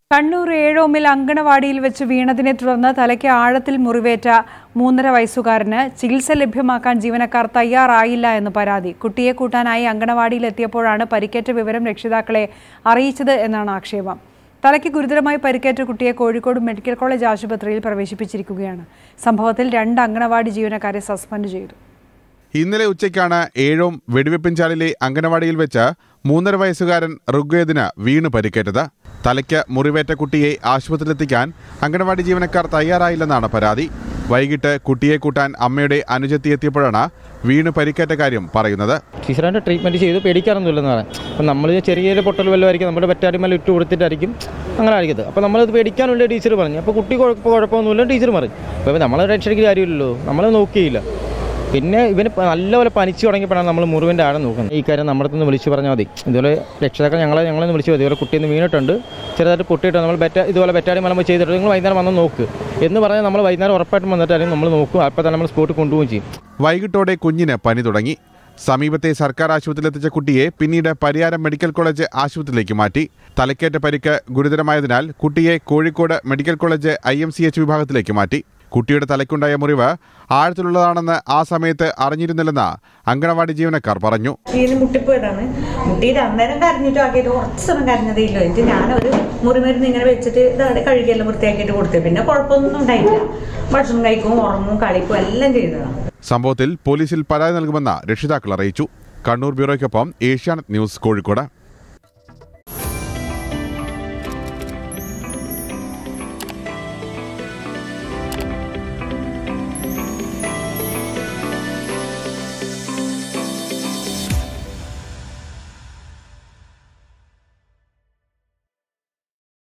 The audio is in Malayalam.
കണ്ണൂർ ഏഴോമിൽ അങ്കണവാടിയിൽ വെച്ച് വീണതിനെ തുടർന്ന് തലയ്ക്ക് ആഴത്തിൽ മുറിവേറ്റ മൂന്നര വയസ്സുകാരന് ചികിത്സ ലഭ്യമാക്കാൻ ജീവനക്കാർ തയ്യാറായില്ല എന്ന് പരാതി കുട്ടിയെ കൂട്ടാനായി അങ്കണവാടിയിൽ എത്തിയപ്പോഴാണ് പരിക്കേറ്റ വിവരം രക്ഷിതാക്കളെ അറിയിച്ചത് എന്നാണ് ആക്ഷേപം തലയ്ക്ക് ഗുരുതരമായി പരിക്കേറ്റ കുട്ടിയെ കോഴിക്കോട് മെഡിക്കൽ കോളേജ് ആശുപത്രിയിൽ പ്രവേശിപ്പിച്ചിരിക്കുകയാണ് സംഭവത്തിൽ രണ്ട് അങ്കണവാടി ജീവനക്കാരെ സസ്പെൻഡ് ചെയ്തു ഇന്നലെ ഉച്ചയ്ക്കാണ് ഏഴോം വെടിവെപ്പിൻചാലിലെ അങ്കനവാടിയിൽ വെച്ച് മൂന്നര വയസ്സുകാരൻ ഋഗ്വേദിന് വീണ് പരിക്കേറ്റത് തലയ്ക്ക് മുറിവേറ്റ കുട്ടിയെ ആശുപത്രിയിലെത്തിക്കാൻ അങ്കനവാടി ജീവനക്കാർ തയ്യാറായില്ലെന്നാണ് പരാതി വൈകിട്ട് കുട്ടിയെ കൂട്ടാൻ അമ്മയുടെ അനുജത്തി എത്തിയപ്പോഴാണ് വീണ് പരിക്കേറ്റ കാര്യം പറയുന്നത് ടീച്ചറായിട്ട് ട്രീറ്റ്മെൻറ്റ് ചെയ്ത് പേടിക്കാറൊന്നുമില്ലെന്ന് പറയാം അപ്പം നമ്മൾ ചെറിയൊരു പൊട്ടൽ വല്ലതായിരിക്കും നമ്മുടെ വെറ്റാടിമേൽ ഇട്ട് കൊടുത്തിട്ടായിരിക്കും അങ്ങനെ ആയിരിക്കും അപ്പോൾ നമ്മളത് പേടിക്കാനുള്ള ടീച്ചർ പറഞ്ഞു അപ്പോൾ കുട്ടി കുഴപ്പം കുഴപ്പമൊന്നുമില്ല ടീച്ചർ പറഞ്ഞു അപ്പോൾ നമ്മൾ ടെൻഷൻ അടിക്കുന്ന കാര്യമില്ലല്ലോ നമ്മൾ നോക്കിയില്ല പിന്നെ ഇവന് പ- നല്ലപോലെ പനിച്ചു തുടങ്ങിയപ്പോഴാണ് നമ്മൾ മുറിവിൻ്റെ ആഴം നോക്കുന്നത് ഈ കാര്യം നമ്മുടെ അടുത്ത് നിന്ന് വിളിച്ച് പറഞ്ഞാൽ മതി ഇതുപോലെ രക്ഷിതാക്കൾ ഞങ്ങളെ ഞങ്ങളൊന്ന് വിളിച്ച് മതി ഇതുപോലെ കുട്ടിയിൽ വീണിട്ടുണ്ട് ചെറുതായിട്ട് പൊട്ടിയിട്ട് നമ്മൾ ബെറ്റ ഇതുപോലെ ബെറ്റാടി മലമ്പ് ചെയ്തിട്ട് നിങ്ങൾ വൈകുന്നേരം വന്ന് നോക്ക് എന്ന് പറഞ്ഞാൽ നമ്മൾ വൈകുന്നേരം ഉറപ്പായിട്ടും വന്നിട്ടായിരിക്കും നമ്മൾ നോക്കും അപ്പോൾ തന്നെ നമ്മൾ സ്പോട്ട് കൊണ്ടുപോവുകയും ചെയ്യും വൈകിട്ടോടെ കുഞ്ഞിന് പനി തുടങ്ങി സമീപത്തെ സർക്കാർ ആശുപത്രിയിലെത്തിച്ച കുട്ടിയെ പിന്നീട് പരിയാരം മെഡിക്കൽ കോളേജ് ആശുപത്രിയിലേക്ക് മാറ്റി തലക്കേറ്റ പരിക്ക് ഗുരുതരമായതിനാൽ കുട്ടിയെ Kozhikode medical college I M C H വിഭാഗത്തിലേക്ക് മാറ്റി കുട്ടിയുടെ തലയ്ക്കുണ്ടായ മുറിവ് ആഴത്തിലുള്ളതാണെന്ന് ആ സമയത്ത് അറിഞ്ഞിരുന്നില്ലെന്ന് അങ്കണവാടി ജീവനക്കാർ പറഞ്ഞു വീണ് മുട്ടിപ്പോയതാണ് മുട്ടിയിട്ട് അന്നേരം കരഞ്ഞിട്ട് ആക്കിയിട്ട് കുറച്ച് സമയം കരഞ്ഞതേ ഇല്ല എന്നിട്ട് ഞാനൊരു മുറിമരുന്ന് ഇങ്ങനെ വെച്ചിട്ട് ഇതാടെ കഴുകിയെല്ലാം വൃത്തിയാക്കിയിട്ട് കൊടുത്തു പിന്നെ കുഴപ്പമൊന്നും ഉണ്ടായില്ല ഭക്ഷണം കഴിക്കും ഉറങ്ങും കളിക്കും എല്ലാം ചെയ്തതാണ് സംഭവത്തിൽ പോലീസിൽ പരാതി നൽകുമെന്ന് രക്ഷിതാക്കൾ അറിയിച്ചു കണ്ണൂർ ബ്യൂറോയ്ക്കൊപ്പം ഏഷ്യാനെറ്റ് ന്യൂസ് കോഴിക്കോട്